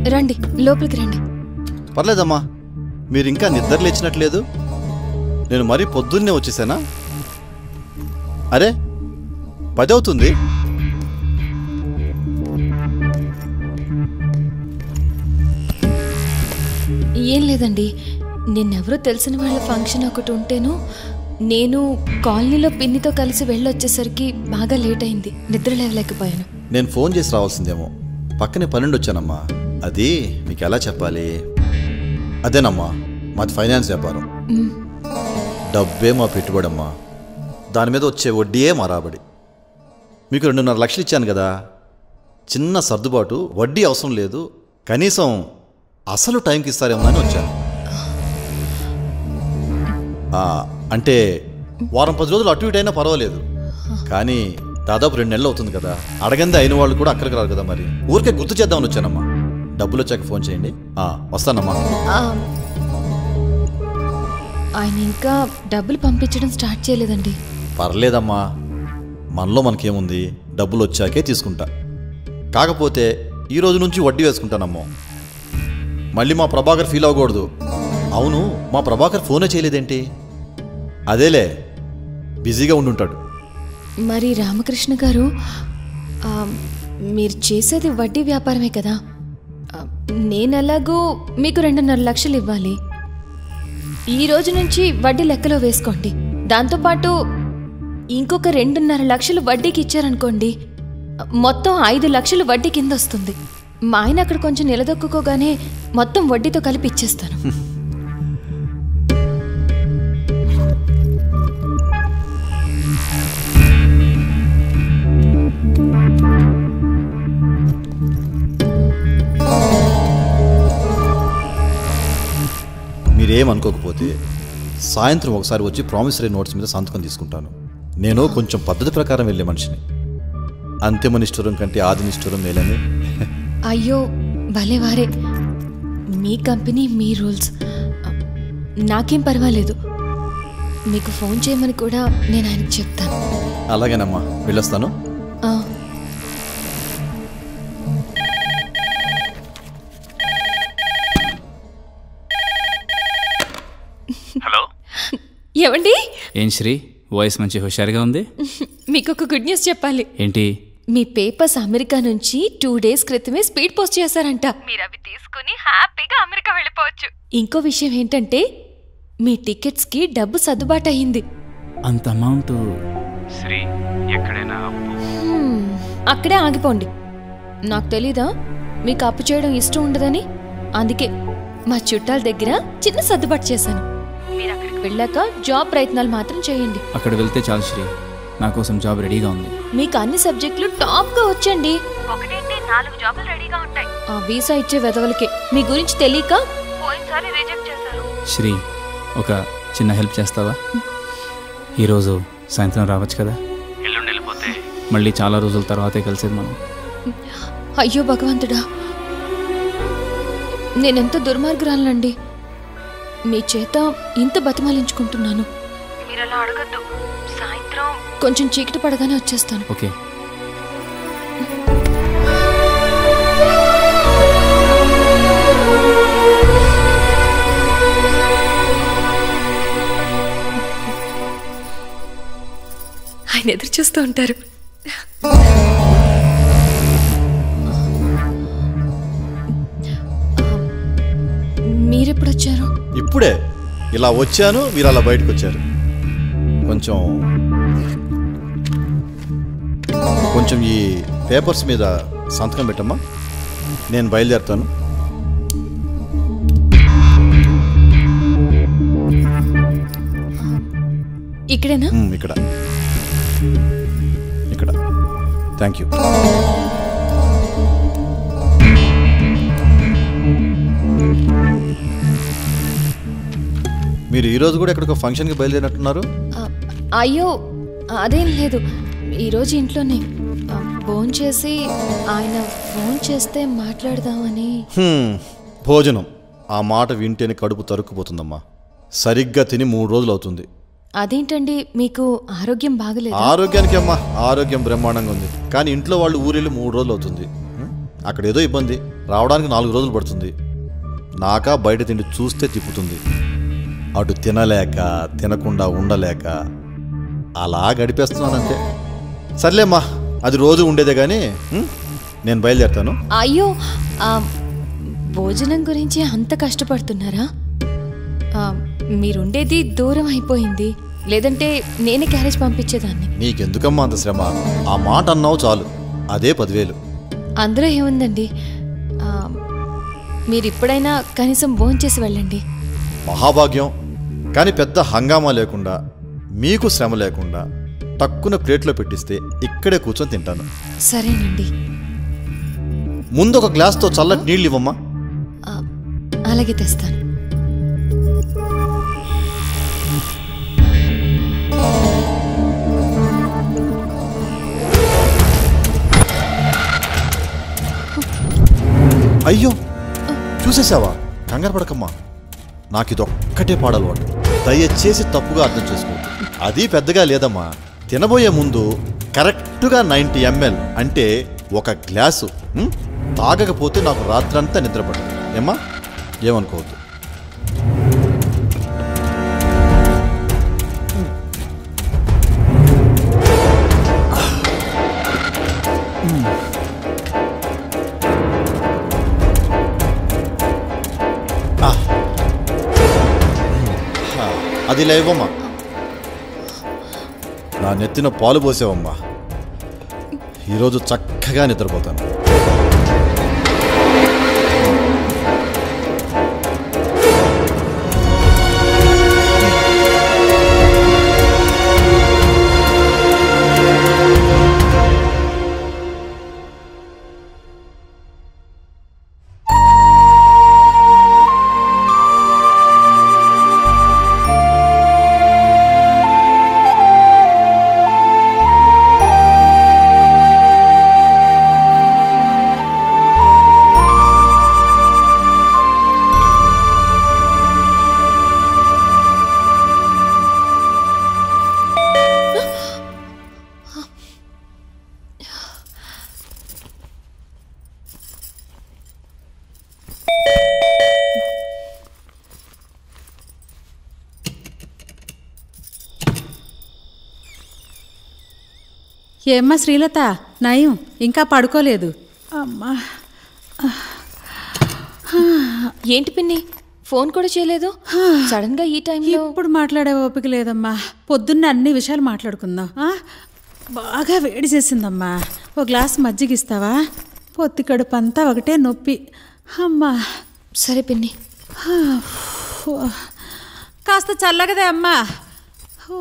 రండి లోపలికి రండి పర్లేదమ్మా మీరు ఇంకా నిద్ర లేచినట్లేదు నేను మరీ పొద్దున్నే వచ్చేసానా అరే పది అవుతుంది ఏం లేదండి నిన్నెవరో తెలిసిన వాళ్ళ ఫంక్షన్ ఒకటి ఉంటేను నేను కాలనీలో పిన్నితో కలిసి వెళ్ళొచ్చేసరికి బాగా లేట్ అయింది నిద్ర లేవలేకపోయాను నేను ఫోన్ చేసి రావాల్సిందేమో పక్కనే పన్నెండు వచ్చానమ్మా అది మీకు ఎలా చెప్పాలి అదేనమ్మా మాది ఫైనాన్స్ వ్యాపారం మ్, డబ్బే మా పెట్టుబడి అమ్మా దాని మీద వచ్చే వడ్డీయే మా రాబడి మీకు రెండున్నర లక్షలు ఇచ్చాను కదా చిన్న సర్దుబాటు వడ్డీ అవసరం లేదు కనీసం అసలు టైంకి ఇస్తారేమో అని వచ్చాను ఆ, అంటే వారం పది రోజులు అటు ఇటు అయినా పర్వాలేదు కానీ దాదాపు రెండు నెలలు అవుతుంది కదా అడగంది అయిన వాళ్ళు కూడా అక్కడికి రారు కదా మరి ఊరికే గుర్తు చేద్దామని వచ్చానమ్మా డబ్బులు వచ్చాక ఫోన్ చేయండి ఆ, వస్తానమ్మా ఆ, ఆయన ఇంకా డబ్బులు పంపించడం స్టార్ట్ చేయలేదండి పర్లేదమ్మా మనలో మనకేముంది డబ్బులు వచ్చాకే తీసుకుంటా కాకపోతే ఈ రోజు నుంచి వడ్డీ వేసుకుంటానమ్మో మళ్ళీ మా ప్రభాకర్ ఫీల్ అవ్వకూడదు అవును మా ప్రభాకర్ ఫోనే చేయలేదేంటి అదేలే బిజీగా ఉండుంటాడు మరి రామకృష్ణ గారు ఆ, మీరు చేసేది వడ్డీ వ్యాపారమే కదా ఆ, నేను ఎలాగో మీకు రెండున్నర లక్షలు ఇవ్వాలి ఈ రోజు నుంచి వడ్డీ లెక్కలో వేసుకోండి దాంతోపాటు ఇంకొక రెండున్నర లక్షలు వడ్డీకి ఇచ్చారనుకోండి మొత్తం ఐదు లక్షలు వడ్డీ కింద వస్తుంది మా ఆయన అక్కడ కొంచెం నిలదొక్కుకోగానే మొత్తం వడ్డీతో కలిపి ఇచ్చేస్తాను మీరేమనుకోకపోతే సాయంత్రం ఒకసారి వచ్చి ప్రామిసరీ నోట్స్ మీద సంతకం తీసుకుంటాను నేను కొంచెం పద్ధతి ప్రకారం వెళ్ళే మనిషిని అంత్యమనిష్ఠురం కంటే ఆదినిష్ఠురం మేలని అయ్యో భలేవారే మీ కంపెనీ మీ రూల్స్ నాకేం పర్వాలేదు మీకు ఫోన్ చేయమని కూడా నేను ఆయనకు చెప్తాను అలాగేనమ్మా వెళ్ళొస్తాను ఆ, హలో ఏమండి ఏం శ్రీ వాయిస్ మంచి హుషారుగా ఉంది మీకు ఒక గుడ్ న్యూస్ చెప్పాలి ఏంటి మీ పేపర్స్ అమెరికా నుంచి టూ డేస్ క్రితమే స్పీడ్ పోస్ట్ చేశారంట మీరు అవి తీసుకుని హ్యాపీగా అమెరికా వెళ్ళిపోవచ్చు ఇంకో విషయం ఏంటంటే మీ టికెట్స్ కి డబ్బు సర్దుబాటు అయ్యింది అంత అమౌంట్ శ్రీ ఎక్కడైనా హ్మ్, అక్కడే ఆగిపోండి నాకు తెలీదా మీకు అప్పు చేయడం ఇష్టం ఉండదని అందుకే మా చుట్టాల దగ్గర చిన్న సర్దుబాటు చేశాను మీరు అక్కడికి వెళ్ళాక జాబ్ ప్రయత్నాలు మాత్రం చేయండి అక్కడ వెళ్తే చాలు శ్రీ నా కోసం జాబ్ రెడీగా ఉంది మీకు అన్ని సబ్జెక్టులు టాప్ గా వచ్చండి ఒకటేంటి నాలుగు జాబులు రెడీగా ఉంటాయి ఆ వీసా ఇచ్చే వెదవలకే మీ గురించి తెలియక పోయినసారి రిజెక్ట్ చేశారు శ్రీ ఒక చిన్న హెల్ప్ చేస్తావా ఈరోజు సాయంత్రం రావచ్చు కదా ఎల్లుండి వెళ్ళిపోతే మళ్ళీ చాలా రోజుల తర్వాతే కలిసేది మనం అయ్యో భగవంతుడా నేనెంత దుర్మార్గురాలనండి మీ చేత ఇంత బతిమాలించుకుంటున్నాను మీరు అలా అడగద్దు సాయంత్రం కొంచెం చీకటి పడగానే వచ్చేస్తాను ఓకే ఆయన ఎదురు చూస్తూ ఉంటారు మీరెప్పుడు వచ్చారు ఇప్పుడే ఇలా వచ్చాను మీరు అలా బయటకు వచ్చారు కొంచెం కొంచెం ఈ పేపర్స్ మీద సంతకం పెట్టమ్మా నేను బయలుదేరుతాను ఇక్కడేనా మ్, ఇక్కడ ఇక్కడ థ్యాంక్ యూ మీరు ఈరోజు కూడా ఎక్కడికో ఫంక్షన్కి బయలుదేరినట్టున్నారు ఆ, అయ్యో అదేం లేదు ఈరోజు ఇంట్లోనే ఫోన్ చేసి ఆయన ఫోన్ చేస్తే మాట్లాడదామని హ్మ్, భోజనం ఆ మాట వింటేనే కడుపు తరుక్కుపోతుందమ్మా సరిగ్గా తిని మూడు రోజులు అవుతుంది అదేంటండి మీకు ఆరోగ్యం బాగలేదు ఆరోగ్యానికి అమ్మా ఆరోగ్యం బ్రహ్మాండంగా ఉంది కానీ ఇంట్లో వాళ్ళు ఊరెళ్ళి మూడు రోజులు అవుతుంది హ్మ్? అక్కడ ఏదో ఇబ్బంది రావడానికి నాలుగు రోజులు పడుతుంది నాకా బయట తిండి చూస్తే తిప్పుతుంది అటు తినలేక తినకుండా ఉండలేక అలా గడిపేస్తున్నానంతే సర్లేమ్మా అది రోజు ఉండేదే కానీ ఉం? నేను బయలుదేరుతాను అయ్యో ఆ, భోజనం గురించి అంత కష్టపడుతున్నారా ఆ, మీరుండేది దూరం అయిపోయింది లేదంటే నేనే క్యారేజ్ పంపించేదాన్ని నీకెందుకమ్మా అంత శ్రమ ఆ మాట అన్నావు చాలు అదే పదివేలు అందులో ఏముందండి ఆ, మీరు ఇప్పుడైనా కనీసం భోంచేసి వెళ్ళండి మహాభాగ్యం కానీ పెద్ద హంగామా లేకుండా మీకు శ్రమ లేకుండా టక్కున ప్లేట్లో పెట్టిస్తే ఇక్కడే కూర్చొని తింటాను సరేనండి ముందు ఒక గ్లాస్తో చల్లటి నీళ్ళు ఇవ్వమ్మా ఆ, అలాగే తెస్తాను అయ్యో చూసేసావా కంగారు పడకమ్మా నాకు ఇదొక్కటే పాడలవాటు దయచేసి తప్పుగా అర్థం చేసుకో అది పెద్దగా లేదమ్మా తినబోయే ముందు కరెక్ట్గా నైంటీ ఎంఎల్ అంటే ఒక గ్లాసు ఉం? తాగకపోతే నాకు రాత్రంతా నిద్రపడదు ఏమ్మా ఏమనుకోవద్దు ఆ. ఆ, అది లేవమ్మా నా నెత్తిన పాలు పోసావమ్మా ఈరోజు చక్కగా నిద్రపోతాను ఏమ్మా శ్రీలత నయం ఇంకా పడుకోలేదు అమ్మా ఏంటి పిన్ని ఫోన్ కూడా చేయలేదు సడన్ గా ఈ టైంలో ఇప్పుడు మాట్లాడే ఓపిక లేదమ్మా పొద్దున్న అన్ని విషయాలు మాట్లాడుకుందాం ఆ? బాగా వేడి చేసిందమ్మా ఓ గ్లాస్ మజ్జిగ ఇస్తావా పొత్తి కడుపు అంతా ఒకటే నొప్పి అమ్మా సరే పిన్ని హా, ఫు. కాస్త చల్లగదే అమ్మా హూ.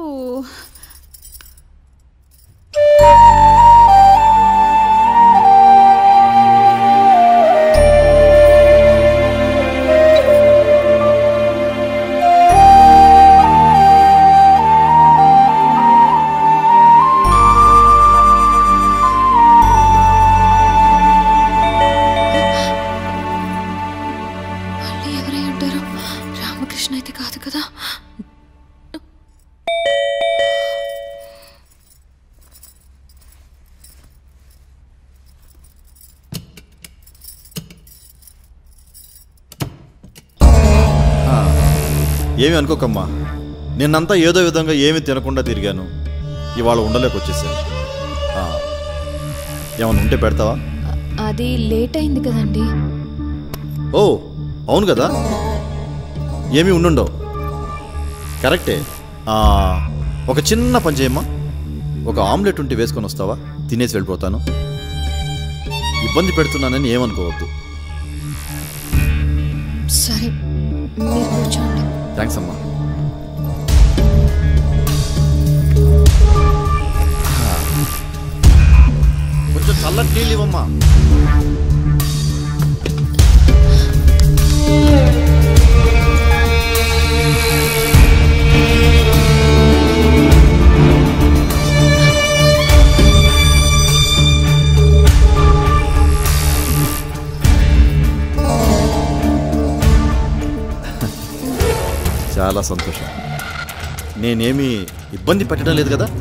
మళ్ళీ ఎవరై ఉంటారు రామకృష్ణ అయితే కాదు కదా ఏమి అనుకోకమ్మా నిన్నంతా ఏదో విధంగా ఏమీ తినకుండా తిరిగాను ఇవాళ ఉండలేక వచ్చేసాను ఆ, ఏమన్నా ఉంటే పెడతావా అ- అది లేట్ అయింది కదండి ఓ అవును కదా ఏమీ ఉండుండవు కరెక్టే ఆ, ఒక చిన్న పని చేయమ్మా ఒక ఆమ్లెట్ ఉంటే వేసుకొని వస్తావా తినేసి వెళ్ళిపోతాను ఇబ్బంది పెడుతున్నానని ఏమనుకోవద్దు సరే మీరు కూర్చోండి థ్యాంక్స్ అమ్మా కొంచెం చల్లటి నీళ్ళు ఇవ్వమ్మా చాలా సంతోషం నేనేమి ఇబ్బంది పెట్టడం లేదు కదా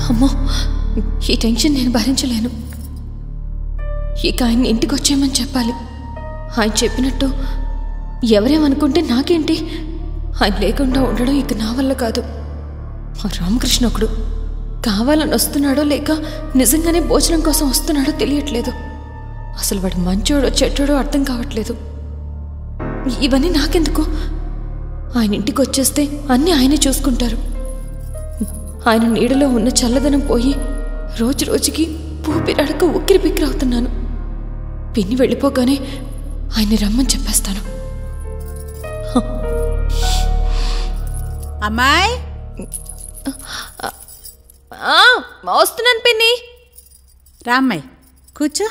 అమ్మో ఈ టెన్షన్ నేను భరించలేను ఇక ఆయన ఇంటికి వచ్చేయమని చెప్పాలి ఆయన చెప్పినట్టు ఎవరేమనుకుంటే నాకేంటి ఆయన లేకుండా ఉండడం ఇక నా వల్ల కాదు ఆ రామకృష్ణ ఒకడు కావాలని వస్తున్నాడో లేక నిజంగానే భోజనం కోసం వస్తున్నాడో తెలియట్లేదు అసలు వాడు మంచోడో చెట్టోడో అర్థం కావట్లేదు ఇవన్నీ నాకెందుకు ఆయన ఇంటికి వచ్చేస్తే అన్నీ ఆయనే చూసుకుంటారు ఆయన నీడలో ఉన్న చల్లదనం పోయి రోజు రోజుకి ఊపిరడక ఉక్కిరి బిక్కిరి అవుతున్నాను పిన్ని వెళ్ళిపోగానే ఆయన్ని రమ్మని చెప్పేస్తాను అమ్మాయి ఆ, వస్తున్నాను పిన్ని రామ్మాయి కూర్చో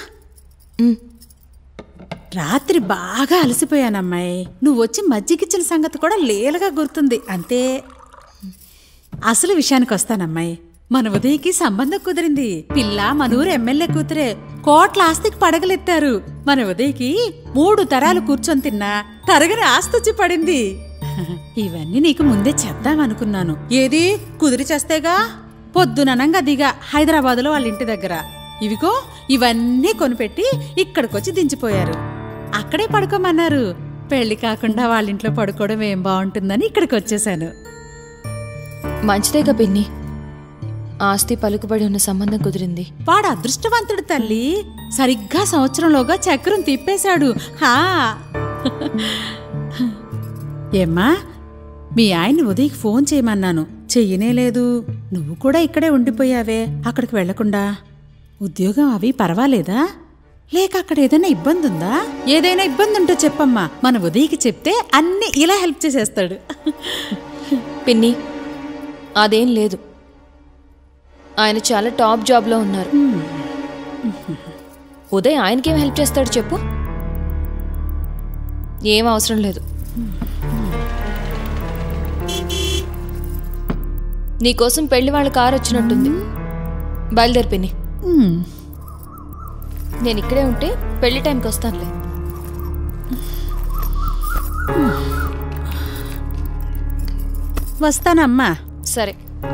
రాత్రి బాగా అలసిపోయానమ్మాయి నువ్వు వచ్చి మజ్జిగిచ్చిన సంగతి కూడా లేలుగా గుర్తుంది అంతే అసలు విషయానికి వస్తానమ్మాయి మన ఉదయకి సంబంధం కుదిరింది పిల్ల మన ఊరు ఎమ్మెల్యే కూతురే కోట్ల ఆస్తికి పడగలెత్తారు మన ఉదయకి మూడు తరాలు కూర్చొని తిన్నా తరగని ఆస్తి వచ్చి పడింది ఇవన్నీ నీకు ముందే చేద్దామనుకున్నాను ఏది కుదిరి చేస్తేగా పొద్దుననంగా దిగా హైదరాబాదులో వాళ్ళ ఇంటి దగ్గర ఇవిగో ఇవన్నీ కొనిపెట్టి ఇక్కడికొచ్చి దించిపోయారు అక్కడే పడుకోమన్నారు పెళ్లి కాకుండా వాళ్ళ ఇంట్లో పడుకోవడం ఏం బాగుంటుందని ఇక్కడికి వచ్చేసాను మంచిదేగా పిన్ని ఆస్తి పలుకుబడి ఉన్న సంబంధం కుదిరింది వాడు అదృష్టవంతుడు తల్లి సరిగ్గా సంవత్సరంలోగా చక్రం తిప్పేశాడు హా ఏమ్మా మీ ఆయన్ని ఉదయకి ఫోన్ చేయమన్నాను చెయ్యనే లేదు నువ్వు కూడా ఇక్కడే ఉండిపోయావే అక్కడికి వెళ్లకుండా ఉద్యోగం అవి పర్వాలేదా లేక అక్కడ ఏదైనా ఇబ్బంది ఉందా ఏదైనా ఇబ్బంది ఉంటే చెప్పమ్మా మన ఉదయకి చెప్తే అన్ని ఇలా హెల్ప్ చేసేస్తాడు పిన్ని అదేం లేదు ఆయన చాలా టాప్ జాబ్లో ఉన్నారు ఉదయ్ ఆయనకేం హెల్ప్ చేస్తాడు చెప్పు ఏం అవసరం లేదు నీకోసం పెళ్లి వాళ్ళ కారు వచ్చినట్టుంది బయలుదేరి పిన్ని ఉమ్. నేను ఇక్కడే ఉంటే పెళ్లి టైంకి వస్తానులే వస్తానమ్మా సరే